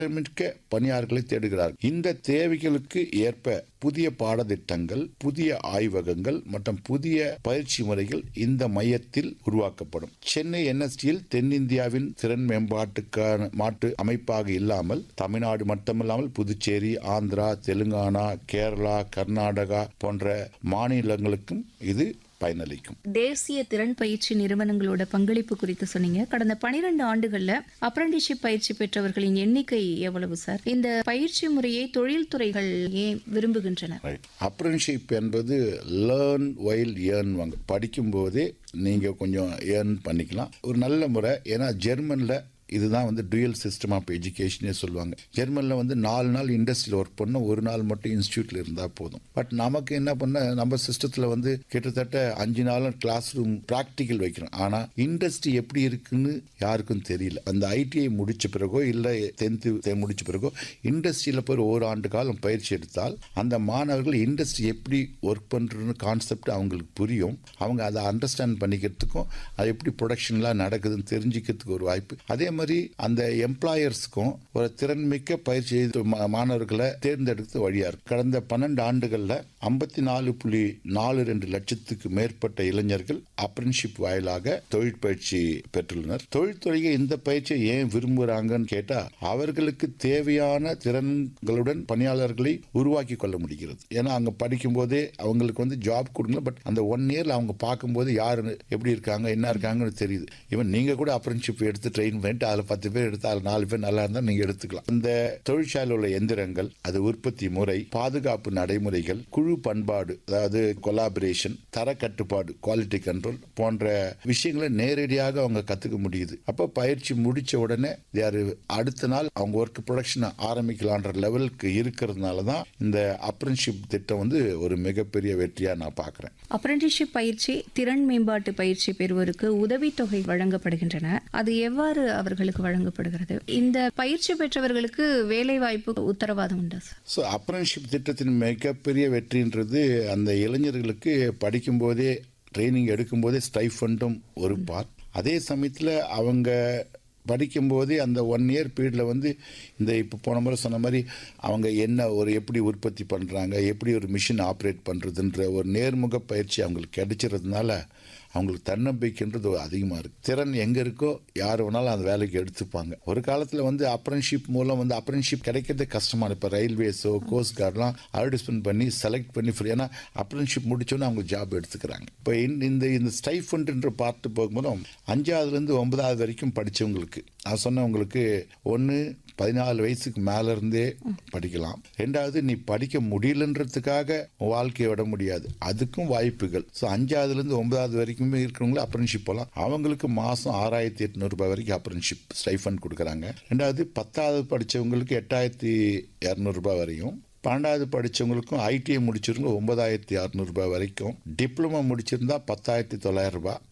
மிக்க பணியாளர்களை தேடுகிறார் இந்த தேவைகளுக்கு ஏற்ப புதிய பாடத்திட்டங்கள் புதிய ஆய்வகங்கள் மற்றும் புதிய பயிற்சி முறைகள் இந்த மையத்தில் உருவாக்கப்படும் சென்னை என்எஸ்டியில் தென்னிந்தியாவின் திறன் மேம்பாட்டுக்கான மாட்டு அமைப்பாக இல்லாமல் தமிழ்நாடு மட்டுமல்லாமல் புதுச்சேரி ஆந்திரா தெலுங்கானா கேரளா கர்நாடகா போன்ற மாநிலங்களுக்கும் இது பயனளிக்கும் தேசிய திறன் பயிற்சி நிறுவனங்களோட பங்களிப்பு குறித்து சொன்னீங்க கடந்த பனிரெண்டு ஆண்டுகள்ல அப்ரண்டிஷிப் பயிற்சி பெற்றவர்களின் எண்ணிக்கை எவ்வளவு சார் இந்த பயிற்சி முறையை தொழில்துறைகள் ஏன் விரும்புகின்றன அப்ரன்ஷிப் என்பது லேர்ன் ஒயில் ஏர்ன் வாங்க படிக்கும்போதே நீங்கள் கொஞ்சம் ஏர்ன் பண்ணிக்கலாம் ஒரு நல்ல முறை ஏன்னா ஜெர்மனில் இதுதான் வந்து டுயல் சிஸ்டம் ஆஃப் எஜுகேஷனே சொல்லுவாங்க ஜெர்மனில் வந்து நாலு நாள் இண்டஸ்ட்ரியில் ஒர்க் பண்ண ஒரு நாள் மட்டும் இன்ஸ்டியூட்டில் இருந்தால் போதும் பட் நமக்கு என்ன பண்ண நம்ம சிஸ்டத்தில் வந்து கிட்டத்தட்ட அஞ்சு நாளும் கிளாஸ் ரூம் ப்ராக்டிக்கல் வைக்கிறோம் ஆனால் இண்டஸ்ட்ரி எப்படி இருக்குன்னு யாருக்கும் தெரியல அந்த ஐடிஐ முடிச்ச பிறகோ இல்லை டென்த்து முடிச்ச பிறகோ இண்டஸ்ட்ரியில் போய் ஒரு ஆண்டு காலம் பயிற்சி எடுத்தால் அந்த மாணவர்கள் இண்டஸ்ட்ரி எப்படி ஒர்க் பண்ணுறதுன்னு கான்செப்ட் அவங்களுக்கு புரியும் அவங்க அதை அண்டர்ஸ்டாண்ட் பண்ணிக்கிறதுக்கும் அது எப்படி ப்ரொடக்ஷன்லாம் நடக்குதுன்னு தெரிஞ்சுக்கிறதுக்கு ஒரு வாய்ப்பு அதே மாதிரி அந்த எம்ப்ளாயர்ஸ்க்கும் ஒரு திறன்மிக்க பயிற்சி மா- மாணவர்களை தேர்ந்தெடுத்து வழியா இருக்கு கடந்த பன்னெண்டு ஆண்டுகளில் ஐம்பத்தி நாலு புள்ளி நாலு ரெண்டு லட்சத்துக்கு மேற்பட்ட இளைஞர்கள் அப்ரன்ஷிப் வாயிலாக தொழிற்பயிற்சி பெற்றுள்ளனர் தொழில்துறையை இந்த பயிற்சியை ஏன் விரும்புகிறாங்கன்னு கேட்டா அவர்களுக்கு தேவையான திறன்களுடன் பணியாளர்களை உருவாக்கி கொள்ள முடிகிறது ஏன்னா அங்க படிக்கும் போதே அவங்களுக்கு வந்து ஜாப் கொடுங்க பட் அந்த ஒன் இயர்ல அவங்க பார்க்கும்போது யாரு எப்படி இருக்காங்க என்ன இருக்காங்கன்னு தெரியுது ஈவன் நீங்க கூட அப்ரன்ஷிப் எடுத்து ட்ரெயின் பண்ணிட்டு அதில் பத்து பேர் எடுத்து அதில் நாலு பேர் நல்லா இருந்தால் நீங்க எடுத்துக்கலாம் இந்த தொழிற்சாலையில் உள்ள எந்திரங்கள் அது உற்பத்தி முறை பாதுகாப்பு நடைமுறைகள் குழு பண்பாடு அதாவது கொலாபரேஷன் தர கட்டுப்பாடு குவாலிட்டி கண்ட்ரோல் போன்ற விஷயங்களை நேரடியாக அவங்க கத்துக்க முடியுது அப்போ பயிற்சி முடிச்ச உடனே யாரு அடுத்த நாள் அவங்க ஒர்க் ப்ரொடக்ஷன் ஆரம்பிக்கலான்ற லெவலுக்கு இருக்கிறதுனால தான் இந்த அப்ரன்ஷிப் திட்டம் வந்து ஒரு மிகப்பெரிய வெற்றியா நான் பார்க்குறேன் அப்ரண்டிஷிப் பயிற்சி திறன் மேம்பாட்டு பயிற்சி பெறுவோருக்கு உதவித்தொகை வழங்கப்படுகின்றன அது எவ்வாறு அவர்களுக்கு வழங்கப்படுகிறது இந்த பயிற்சி பெற்றவர்களுக்கு வேலை வாய்ப்பு உத்தரவாதம் உண்டா சார் ஸோ அப்ரன்ஷிப் திட்டத்தின் மிகப்பெரிய வெற்றின்றது அந்த இளைஞர்களுக்கு படிக்கும்போதே ட்ரைனிங் எடுக்கும்போதே ஸ்டைஃபண்டும் ஒரு பார்ட் அதே சமயத்தில் அவங்க படிக்கும்போதே அந்த ஒன் இயர் பீரியடில் வந்து இந்த இப்போ போன முறை சொன்ன மாதிரி அவங்க என்ன ஒரு எப்படி உற்பத்தி பண்ணுறாங்க எப்படி ஒரு மிஷின் ஆப்ரேட் பண்ணுறதுன்ற ஒரு நேர்முக பயிற்சி அவங்களுக்கு கிடைச்சிறதுனால அவங்களுக்கு தன்னம்பிக்கைன்றது அதிகமாக இருக்குது திறன் எங்கே இருக்கோ யார் வேணாலும் அந்த வேலைக்கு எடுத்துப்பாங்க ஒரு காலத்தில் வந்து அப்ரன்ஷிப் மூலம் வந்து அப்ரன்ஷிப் கிடைக்கிறதே கஷ்டமான இப்போ ரயில்வேஸோ கோஸ்ட் கார்டெலாம் அட்வர்டைஸ்மெண்ட் பண்ணி செலக்ட் பண்ணி ஃப்ரீ ஏன்னா அப்ரன்ஷிப் முடிச்சோன்னே அவங்க ஜாப் எடுத்துக்கிறாங்க இப்போ இந்த இந்த ஸ்டைஃபண்ட்ன்ற பார்ட்டு போகும்போது அஞ்சாவதுலேருந்து ஒன்பதாவது வரைக்கும் படித்தவங்களுக்கு நான் சொன்னவங்களுக்கு ஒன்று பதினாலு வயசுக்கு மேல இருந்தே படிக்கலாம் ரெண்டாவது நீ படிக்க முடியலன்றதுக்காக உன் வாழ்க்கையை விட முடியாது அதுக்கும் வாய்ப்புகள் ஸோ அஞ்சாவதுல இருந்து ஒன்பதாவது வரைக்குமே இருக்கிறவங்களும் அப்ரன்ஷிப் போகலாம் அவங்களுக்கு மாசம் ஆறாயிரத்தி எட்நூறு ரூபாய் வரைக்கும் அப்ரன்ஷிப் ஸ்டைஃபண்ட் கொடுக்குறாங்க ரெண்டாவது பத்தாவது படிச்சவங்களுக்கு எட்டாயிரத்தி இரநூறுபா வரையும் பன்னெண்டாவது படிச்சவங்களுக்கும் ஐடிஐ முடிச்சிருங்க ஒன்பதாயிரத்தி அறநூறுபா வரைக்கும் டிப்ளமோ முடிச்சிருந்தா பத்தாயிரத்தி தொள்ளாயிரம் ரூபாய்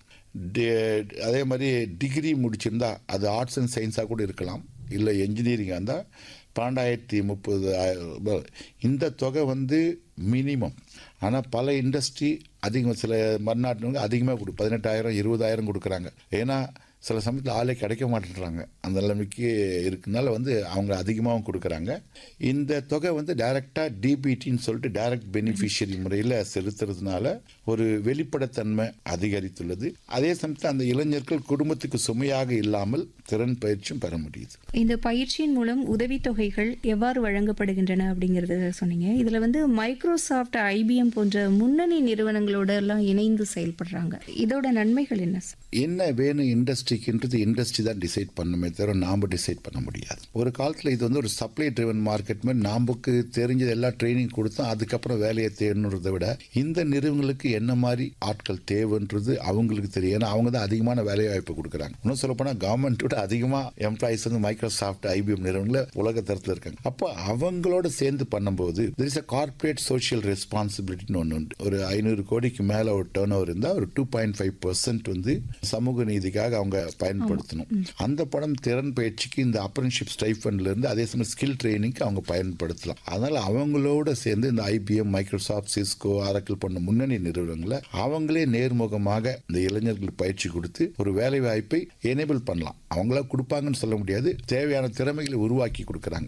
டி- அதே மாதிரி டிகிரி முடிச்சிருந்தா அது ஆர்ட்ஸ் அண்ட் சயின்ஸாக கூட இருக்கலாம் இல்லை என்ஜினியரிங்காக இருந்தால் பன்னெண்டாயிரத்தி முப்பது ஆயிரம் ரூபாய். இந்த தொகை வந்து மினிமம் ஆனால் பல இண்டஸ்ட்ரி அதிகம் சில மறுநாட்டினவங்க அதிகமாக கொடு பதினெட்டாயிரம் இருபதாயிரம் கொடுக்குறாங்க ஏன்னா சில சமயத்தில் ஆளே கிடைக்க மாட்டேன்றாங்க அந்த நிலைமைக்கு இருக்கனால வந்து அவங்க அதிகமாகவும் கொடுக்குறாங்க இந்த தொகை வந்து டைரெக்டாக டிபிடின்னு சொல்லிட்டு டைரக்ட் பெனிஃபிஷியரி முறையில் செலுத்துறதுனால ஒரு வெளிப்படைத்தன்மை அதிகரித்துள்ளது அதே சமயத்தில் அந்த இளைஞர்கள் குடும்பத்துக்கு சுமையாக இல்லாமல் திறன் பயிற்சியும் பெற முடியுது இந்த பயிற்சியின் மூலம் உதவித்தொகைகள் எவ்வாறு வழங்கப்படுகின்றன அப்படிங்கறத சொன்னீங்க இதுல வந்து மைக்ரோசாஃப்ட் ஐபிஎம் போன்ற முன்னணி நிறுவனங்களோட எல்லாம் இணைந்து செயல்படுறாங்க இதோட நன்மைகள் என்ன சார் என்ன வேணும் இண்டஸ்ட்ரிக்குன்றது இண்டஸ்ட்ரி தான் டிசைட் பண்ணுமே தவிர நாம டிசைட் பண்ண முடியாது ஒரு காலத்தில் இது வந்து ஒரு சப்ளை ட்ரிவன் மார்க்கெட் மாதிரி நமக்கு தெரிஞ்சது எல்லாம் ட்ரைனிங் கொடுத்தோம் அதுக்கப்புறம் வேலையை தேடணுன்றதை விட இந்த நிறுவனங்களுக்கு என்ன மாதிரி ஆட்கள் தேவைன்றது அவங்களுக்கு தெரியும் ஏன்னா அவங்க தான் அதிகமான வேலை வாய்ப்பு கொடுக்குறாங்க இன்னும் சொல்ல போனால் கவர்மெண்ட்டோட அதிகமாக எம்ப்ளாயிஸ் வந்து மைக்ரோசாஃப்ட் ஐபிஎம் நிறுவனங்கள உலக தரத்தில் இருக்காங்க அப்போ அவங்களோட சேர்ந்து பண்ணும்போது there is a corporate social ரெஸ்பான்சிபிலிட்டின்னு ஒன்று உண்டு ஒரு ஐநூறு கோடிக்கு மேலே ஒரு டேர்ன் ஓவர் இருந்தால் ஒரு டூ பாயிண்ட் ஃபைவ் வந்து சமூக நீதிக்காக அவங்க அவங்க பயன்படுத்தணும் அந்த பணம் திறன் பயிற்சிக்கு இந்த அப்ரன்ஷிப் ஸ்டைஃபண்ட்ல இருந்து அதே சமயம் ஸ்கில் ட்ரைனிங்க்கு அவங்க பயன்படுத்தலாம் அதனால அவங்களோட சேர்ந்து இந்த ஐபிஎம் மைக்ரோசாஃப்ட் சிஸ்கோ ஆரக்கிள் போன்ற முன்னணி நிறுவனங்களை அவங்களே நேர்முகமாக இந்த இளைஞர்களுக்கு பயிற்சி கொடுத்து ஒரு வேலை வாய்ப்பை எனேபிள் பண்ணலாம் அவங்களா கொடுப்பாங்கன்னு சொல்ல முடியாது தேவையான திறமைகளை உருவாக்கி கொடுக்குறாங்க